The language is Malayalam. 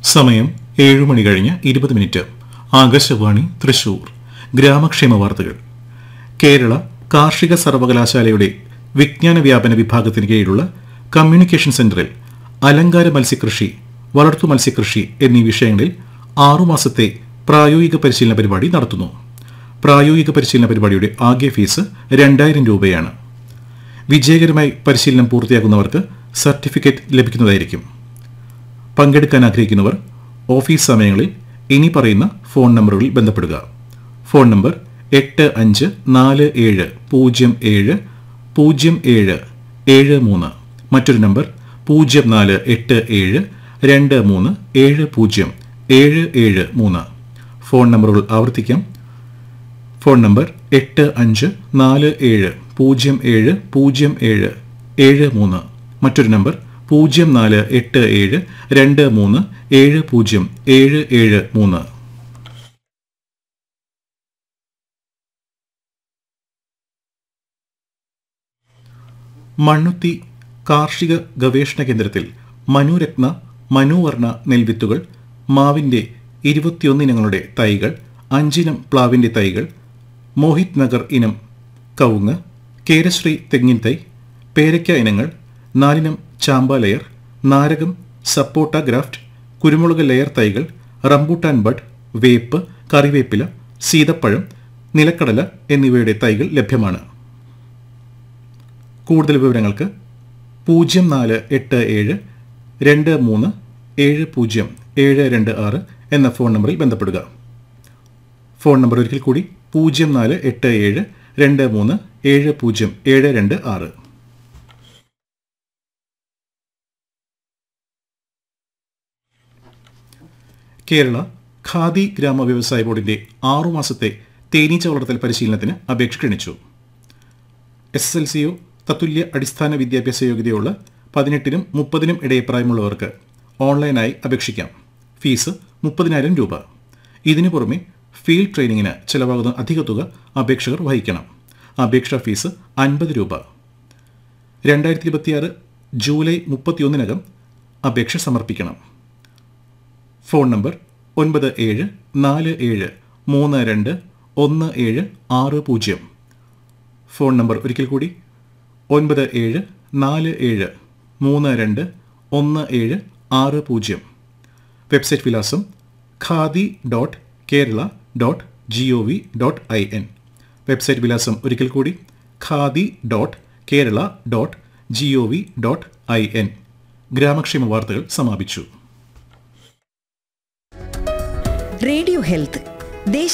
സമയം ഏഴു മണി കഴിഞ്ഞ് ഇരുപത് മിനിറ്റ് ആകാശവാണി തൃശൂർ ഗ്രാമക്ഷേമ വാർത്തകൾ കേരള കാർഷിക സർവകലാശാലയുടെ വിജ്ഞാന വ്യാപന വിഭാഗത്തിന് കീഴിലുള്ള കമ്മ്യൂണിക്കേഷൻ സെന്ററിൽ അലങ്കാര മത്സ്യകൃഷി വളർത്തു മത്സ്യകൃഷി എന്നീ വിഷയങ്ങളിൽ ആറുമാസത്തെ പ്രായോഗിക പരിശീലന പരിപാടി നടത്തുന്നു പ്രായോഗിക പരിശീലന പരിപാടിയുടെ ആകെ ഫീസ് രണ്ടായിരം രൂപയാണ് വിജയകരമായി പരിശീലനം പൂർത്തിയാക്കുന്നവർക്ക് സർട്ടിഫിക്കറ്റ് ലഭിക്കുന്നതായിരിക്കും പങ്കെടുക്കാൻ ആഗ്രഹിക്കുന്നവർ ഓഫീസ് സമയങ്ങളിൽ ഇനി പറയുന്ന ഫോൺ നമ്പറുകളിൽ ബന്ധപ്പെടുക ഫോൺ നമ്പർ എട്ട് അഞ്ച് നാല് ഏഴ് പൂജ്യം ഏഴ് പൂജ്യം ഏഴ് ഏഴ് മൂന്ന് മറ്റൊരു നമ്പർ പൂജ്യം നാല് എട്ട് ഏഴ് രണ്ട് മൂന്ന് ഏഴ് പൂജ്യം ഏഴ് ഏഴ് മൂന്ന് ഫോൺ നമ്പറുകൾ ആവർത്തിക്കാം ഫോൺ നമ്പർ എട്ട് അഞ്ച് നാല് ഏഴ് പൂജ്യം ഏഴ് പൂജ്യം ഏഴ് ഏഴ് മൂന്ന് മറ്റൊരു നമ്പർ പൂജ്യം നാല് എട്ട് ഏഴ് രണ്ട് മൂന്ന് ഏഴ് പൂജ്യം ഏഴ് ഏഴ് മൂന്ന് മണ്ണുത്തി കാർഷിക ഗവേഷണ കേന്ദ്രത്തിൽ മനുരത്ന മനുവർണ നെൽവിത്തുകൾ മാവിന്റെ ഇരുപത്തിയൊന്ന് ഇനങ്ങളുടെ തൈകൾ അഞ്ചിനം പ്ലാവിന്റെ തൈകൾ മോഹിത് നഗർ ഇനം കവുങ്ങ് കേരശ്രീ തെങ്ങിൻ തൈ പേരയ്ക്ക ഇനങ്ങൾ നാലിനം ചാമ്പ ലെയർ നാരകം സപ്പോട്ട ഗ്രാഫ്റ്റ് കുരുമുളക് ലെയർ തൈകൾ റംബൂട്ടാൻ ബഡ് വേപ്പ് കറിവേപ്പില സീതപ്പഴം നിലക്കടല എന്നിവയുടെ തൈകൾ ലഭ്യമാണ് കൂടുതൽ വിവരങ്ങൾക്ക് പൂജ്യം നാല് എട്ട് ഏഴ് രണ്ട് മൂന്ന് ഏഴ് പൂജ്യം ഏഴ് രണ്ട് ആറ് എന്ന ഫോൺ നമ്പറിൽ ബന്ധപ്പെടുക ഫോൺ നമ്പർ ഒരിക്കൽ കൂടി പൂജ്യം നാല് എട്ട് ഏഴ് രണ്ട് മൂന്ന് ഏഴ് പൂജ്യം ഏഴ് രണ്ട് ആറ് കേരള ഖാദി ഗ്രാമ വ്യവസായ ബോർഡിന്റെ ആറുമാസത്തെ തേനീച്ച വളർത്തൽ പരിശീലനത്തിന് അപേക്ഷ ക്ഷണിച്ചു എസ് എസ് എൽ സിയോ തത്തുല്യ അടിസ്ഥാന വിദ്യാഭ്യാസ യോഗ്യതയുള്ള പതിനെട്ടിനും മുപ്പതിനും ഇടയിൽ പ്രായമുള്ളവർക്ക് ഓൺലൈനായി അപേക്ഷിക്കാം ഫീസ് മുപ്പതിനായിരം രൂപ ഇതിനു പുറമെ ഫീൽഡ് ട്രെയിനിങ്ങിന് ചെലവാകുന്ന അധിക തുക അപേക്ഷകർ വഹിക്കണം അപേക്ഷാ ഫീസ് അൻപത് രൂപ രണ്ടായിരത്തി ഇരുപത്തിയാറ് ജൂലൈ മുപ്പത്തിയൊന്നിനകം അപേക്ഷ സമർപ്പിക്കണം ഫോൺ നമ്പർ ഒൻപത് ഏഴ് നാല് ഏഴ് മൂന്ന് രണ്ട് ഒന്ന് ഏഴ് ആറ് പൂജ്യം ഫോൺ നമ്പർ ഒരിക്കൽ കൂടി ഒൻപത് ഏഴ് നാല് ഏഴ് മൂന്ന് രണ്ട് ഒന്ന് ഏഴ് ആറ് പൂജ്യം വെബ്സൈറ്റ് വിലാസം Khadi dot Kerala dot G O V dot I N website വിലാസം ഒരിക്കൽ കൂടി Khadi dot Kerala dot G O V dot I N ഗ്രാമക്ഷേമ വാർത്തകൾ സമാപിച്ചു റേഡിയോ ഹെൽത്ത് ദേശീയ